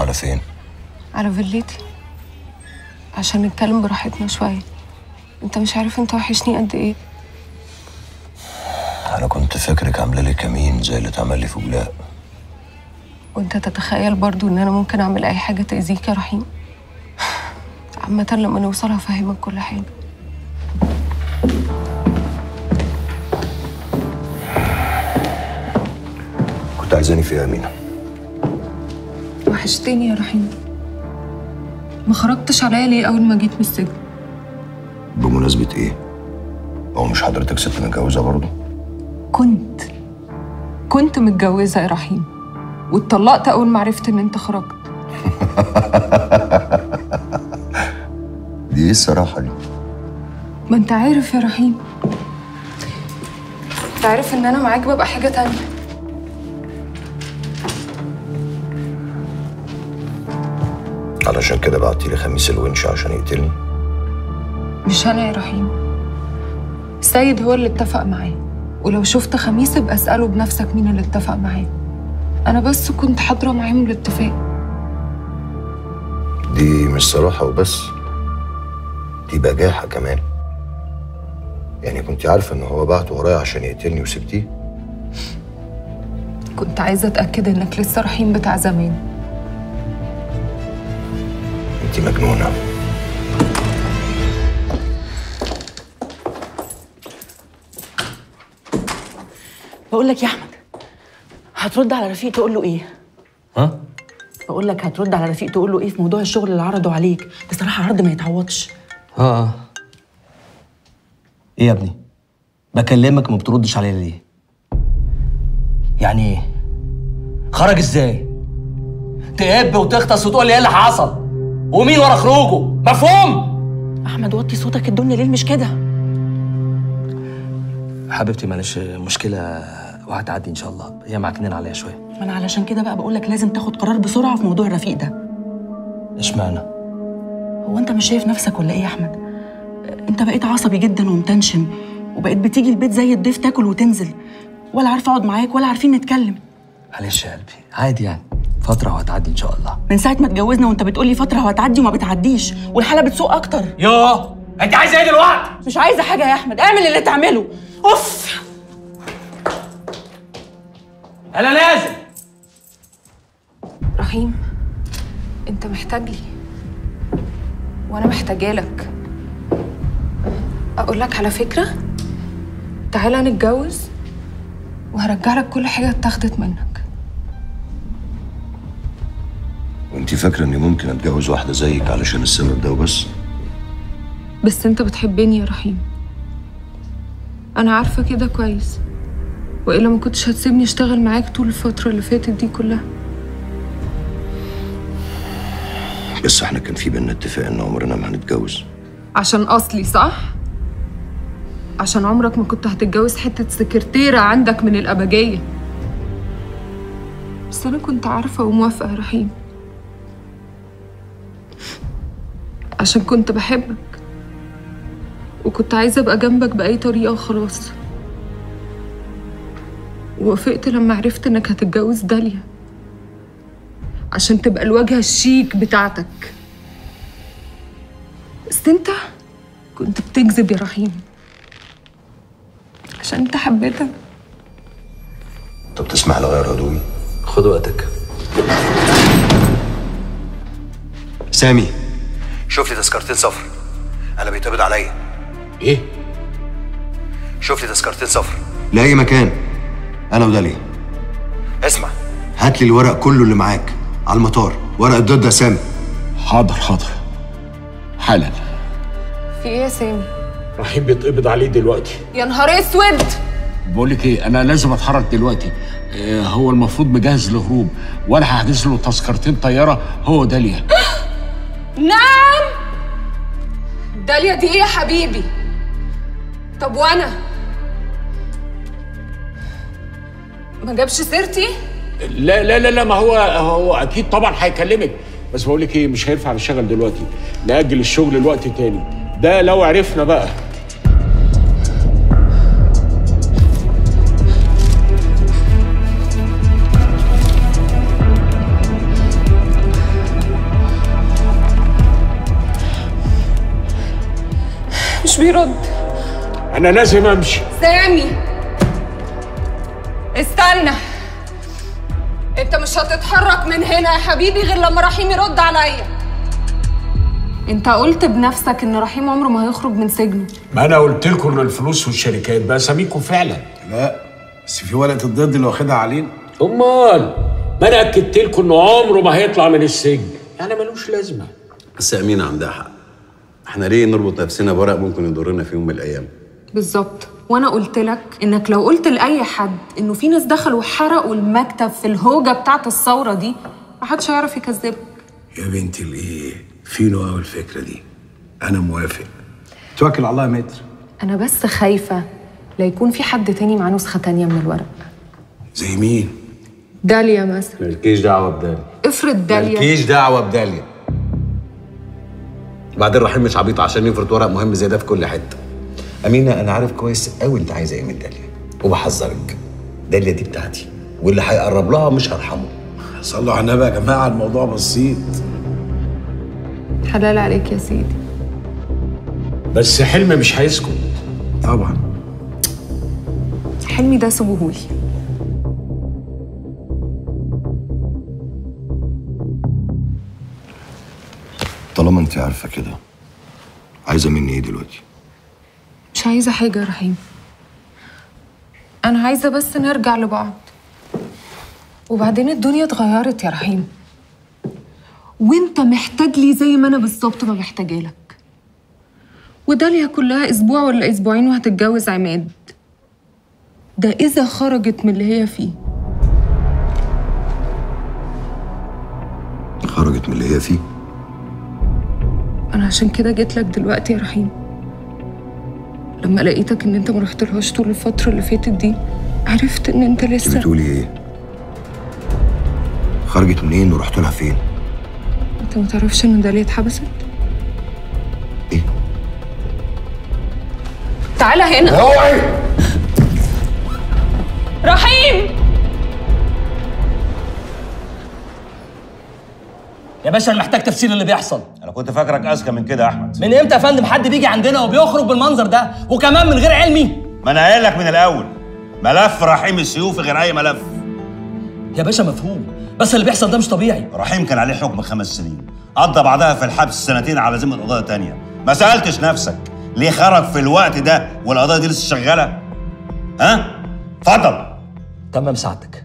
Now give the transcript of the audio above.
على فين على فيلتي عشان نتكلم براحتنا شوية انت مش عارف انت وحشني قد ايه انا كنت فاكرك عامله لي كمين زي اللي اتعمل لي في بولاق وانت تتخيل برضو ان انا ممكن اعمل اي حاجة تأذيك يا رحيم عامة لما نوصل هفهمك كل حاجة كنت عايزاني فيها يا امينه وحشتني يا رحيم ما خرجتش عليا ليه اول ما جيت من السجن بمناسبه ايه هو مش حضرتك ست متجوزه برضه كنت كنت متجوزة يا رحيم واتطلقت اول ما عرفت ان انت خرجت دي ايه الصراحه دي ما انت عارف يا رحيم انت عارف ان انا معاك ببقى حاجة تانية علشان كده بعتي لي خميس الونش عشان يقتلني مش انا يا رحيم سيد هو اللي اتفق معاه ولو شفت خميس ابقى اسأله بنفسك مين اللي اتفق معاه انا بس كنت حاضرة معاهم الاتفاق دي مش صراحه وبس دي بجاحه كمان يعني كنت عارفه ان هو بعت ورايا عشان يقتلني وسبتيه كنت عايزة اتأكد انك لسه رحيم بتاع زمان انت مجنونه بقول لك يا احمد هترد على رفيق تقول له ايه ها؟ بقول لك هترد على رفيق تقول له ايه في موضوع الشغل اللي عرضوا عليك بصراحه عرض ما يتعوضش اه اه ايه يا ابني؟ بكلمك ما بتردش عليا ليه؟ يعني ايه؟ خرج ازاي؟ تقب وتغطس وتقول لي ايه اللي حصل؟ ومين ورا خروجه؟ مفهوم؟ احمد وطي صوتك الدنيا ليل مش كده حبيبتي معلش مشكلة وهتعدي ان شاء الله هي معكنين عليا شوية ما انا علشان كده بقى بقول لك لازم تاخد قرار بسرعه في موضوع الرفيق ده اشمعنى؟ هو انت مش شايف نفسك ولا ايه يا احمد انت بقيت عصبي جدا ومتنشن وبقيت بتيجي البيت زي الضيف تاكل وتنزل ولا عارف اقعد معاك ولا عارفين نتكلم معلش يا قلبي عادي يعني فترة وهتعدي ان شاء الله من ساعه ما اتجوزنا وانت بتقولي فتره وهتعدي وما بتعديش والحاله بتسوء اكتر يوه انت عايزة ايه دلوقتي؟ مش عايزه حاجه يا احمد اعمل اللي تعمله اوف انا نازل رحيم انت محتاج لي وانا محتاجه لك اقول لك على فكره تعالى نتجوز وهرجع لك كل حاجه اتاخدت منك وانت فاكره اني ممكن اتجوز واحده زيك علشان السبب ده وبس بس انت بتحبني يا رحيم انا عارفه كده كويس والا ما كنتش هتسيبني اشتغل معاك طول الفتره اللي فاتت دي كلها بس احنا كان في بينا اتفاق ان عمرنا ما هنتجوز عشان اصلي صح عشان عمرك ما كنت هتتجوز حته سكرتيره عندك من الابجيه بس انا كنت عارفه وموافقه يا رحيم عشان كنت بحبك وكنت عايزه ابقى جنبك باي طريقه وخلاص ووافقت لما عرفت انك هتتجوز داليا عشان تبقى الواجهه الشيك بتاعتك بس انت كنت بتكذب يا رحيم عشان انت حبيتك طب تسمح لي اغير هدومي خد وقتك سامي شوف لي تذكرتين سفر انا بيتقبض عليا ايه شوف لي تذكرتين سفر لاي مكان انا وداليا اسمع هات لي الورق كله اللي معاك على المطار ورق الضد يا سامي حاضر حاضر حالا في ايه يا سامي رحيم بيتقبض عليه دلوقتي يا نهار اسود بقول لك ايه انا لازم اتحرك دلوقتي آه، هو المفروض مجهز للهروب وانا هحجز له تذكرتين طياره هو داليا نعم داليا دي ايه يا حبيبي طب وانا ما جابش سيرتي لا لا لا لا ما هو هو اكيد طبعا هيكلمك بس بقول لك ايه مش هينفع نشتغل دلوقتي ناجل الشغل لوقت تاني ده لو عرفنا بقى بيرد انا لازم امشي سامي استنى انت مش هتتحرك من هنا يا حبيبي غير لما رحيم يرد عليا انت قلت بنفسك ان رحيم عمره ما هيخرج من سجنه ما انا قلت لكم ان الفلوس والشركات باساميكم فعلا لا بس في ورقه الضد اللي واخدها علينا امال ما انا اكدت لكم انه عمره ما هيطلع من السجن يعني ملوش لازمه بس امينه عندها حق احنا ليه نربط نفسنا بورق ممكن يضرنا في يوم من الايام بالظبط وانا قلت لك انك لو قلت لاي حد انه في ناس دخلوا وحرقوا المكتب في الهوجه بتاعت الثوره دي محدش هيعرف يكذبك يا بنتي الايه فينو قوي الفكره دي انا موافق توكل على الله يا متر انا بس خايفه لا يكون في حد تاني معاه نسخه تانيه من الورق زي مين داليا مثلا مالكيش دعوه بداليا افرض داليا مالكيش دعوه بداليا بعدين رحيم مش عبيط عشان يفرض ورق مهم زي ده في كل حته امينه انا عارف كويس قوي انت عايزه ايه من داليا وبحذرك داليا دي بتاعتي واللي هيقرب لها مش هرحمه صلوا على النبي يا جماعه الموضوع بسيط حلال عليك يا سيدي بس حلم مش هيسكت طبعا حلمي ده سيبوهولي طالما انت عارفه كده عايزه مني ايه دلوقتي مش عايزه حاجه يا رحيم انا عايزه بس نرجع لبعض وبعدين الدنيا اتغيرت يا رحيم وانت محتاج لي زي ما انا بالظبط ما محتاجه لك وداليا كلها اسبوع ولا اسبوعين وهتتجوز عماد ده اذا خرجت من اللي هي فيه خرجت من اللي هي فيه انا عشان كده جيت لك دلوقتي يا رحيم لما لقيتك ان انت ما رحتلهاش طول الفتره اللي فاتت دي عرفت ان انت انت لسه بتقولي ايه خرجت منين ورحت لها فين انت ما تعرفش ان داليا اتحبست ايه تعالى هنا رحيم يا باشا انا محتاج تفسير اللي بيحصل انا كنت فاكرك اذكى من كده يا احمد من امتى يا فندم حد بيجي عندنا وبيخرج بالمنظر ده وكمان من غير علمي ما انا قايل لك من الاول ملف رحيم السيوف غير اي ملف يا باشا مفهوم بس اللي بيحصل ده مش طبيعي رحيم كان عليه حكم خمس سنين قضى بعدها في الحبس سنتين على ذمه قضايا تانية ما سالتش نفسك ليه خرج في الوقت ده والقضايا دي لسه شغاله ها اتفضل تمام سعادتك